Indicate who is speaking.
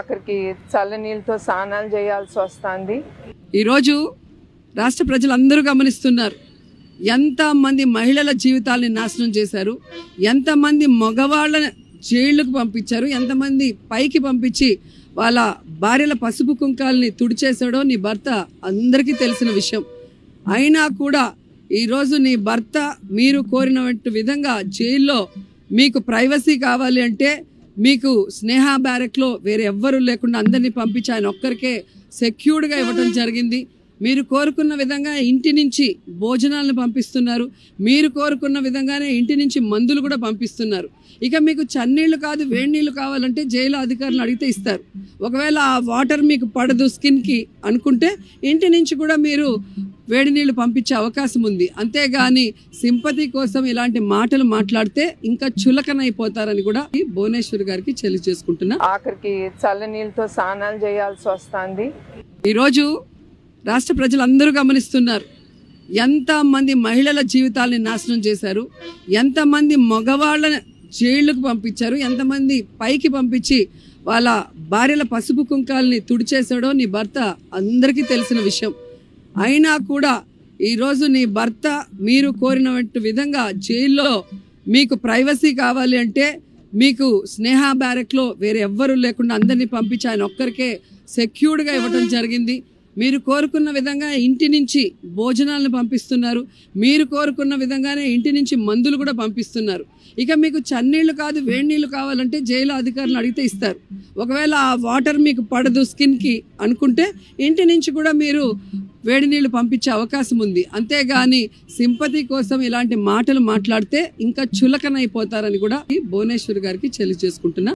Speaker 1: ఆఖరికి చల్లనీళ్ళతో స్నానాలు చేయాల్సి వస్తుంది
Speaker 2: ఈరోజు రాష్ట్ర ప్రజలందరూ గమనిస్తున్నారు ఎంతమంది మహిళల జీవితాల్ని నాశనం చేశారు ఎంతమంది మగవాళ్ళని జైళ్ళకు పంపించారు ఎంతమంది పైకి పంపించి వాళ్ళ భార్యల పసుపు కుంకాలని తుడిచేశాడో నీ భర్త అందరికీ తెలిసిన విషయం అయినా కూడా ఈరోజు నీ భర్త మీరు కోరినటువంటి విధంగా జైల్లో మీకు ప్రైవసీ కావాలి అంటే మీకు స్నేహ బ్యారెక్లో వేరే ఎవ్వరూ లేకుండా అందరినీ పంపించి ఆయన ఒక్కరికే సెక్యూర్డ్గా ఇవ్వటం జరిగింది మీరు కోరుకున్న విధంగా ఇంటి నుంచి భోజనాలను పంపిస్తున్నారు మీరు కోరుకున్న విధంగానే ఇంటి నుంచి మందులు కూడా పంపిస్తున్నారు ఇక మీకు చన్నీళ్ళు కాదు వేడి నీళ్ళు కావాలంటే జైలు అధికారులు అడిగితే ఇస్తారు ఒకవేళ ఆ వాటర్ మీకు పడదు స్కిన్కి అనుకుంటే ఇంటి నుంచి కూడా మీరు వేడి నీళ్లు పంపించే అవకాశం ఉంది అంతేగాని సింపతి కోసం ఇలాంటి మాటలు మాట్లాడితే ఇంకా చులకనైపోతారని కూడా ఈ భువనేశ్వర్ గారికి చెల్లి చేసుకుంటున్నా
Speaker 1: ఆఖరికి చల్లనీళ్ళతో స్నానాలు చేయాల్సి వస్తుంది
Speaker 2: ఈరోజు రాష్ట్ర ప్రజలందరూ గమనిస్తున్నారు ఎంతమంది మహిళల జీవితాల్ని నాశనం చేశారు ఎంతమంది మగవాళ్ళని జైళ్ళకు పంపించారు ఎంతమంది పైకి పంపించి వాళ్ళ భార్యల పసుపు కుంకాలని తుడిచేశాడో నీ భర్త అందరికీ తెలిసిన విషయం అయినా కూడా ఈరోజు నీ భర్త మీరు కోరినటువంటి విధంగా జైల్లో మీకు ప్రైవసీ కావాలి అంటే మీకు స్నేహ బ్యారెక్లో వేరే ఎవ్వరూ లేకుండా అందరినీ పంపించి ఆయన ఒక్కరికే సెక్యూర్డ్గా ఇవ్వటం జరిగింది మీరు కోరుకున్న విధంగా ఇంటి నుంచి భోజనాలను పంపిస్తున్నారు మీరు కోరుకున్న విధంగానే ఇంటి నుంచి మందులు కూడా పంపిస్తున్నారు ఇక మీకు చన్నీళ్ళు కాదు వేడి నీళ్ళు కావాలంటే జైలు అధికారులు అడిగితే ఇస్తారు ఒకవేళ ఆ వాటర్ మీకు పడదు స్కిన్కి అనుకుంటే ఇంటి నుంచి కూడా మీరు వేడి నీళ్లు పంపించే అవకాశం ఉంది అంతేగాని సింపతి కోసం ఇలాంటి మాటలు మాట్లాడితే ఇంకా చులకనైపోతారని కూడా ఈ భువనేశ్వర్ గారికి చెల్లి చేసుకుంటున్నా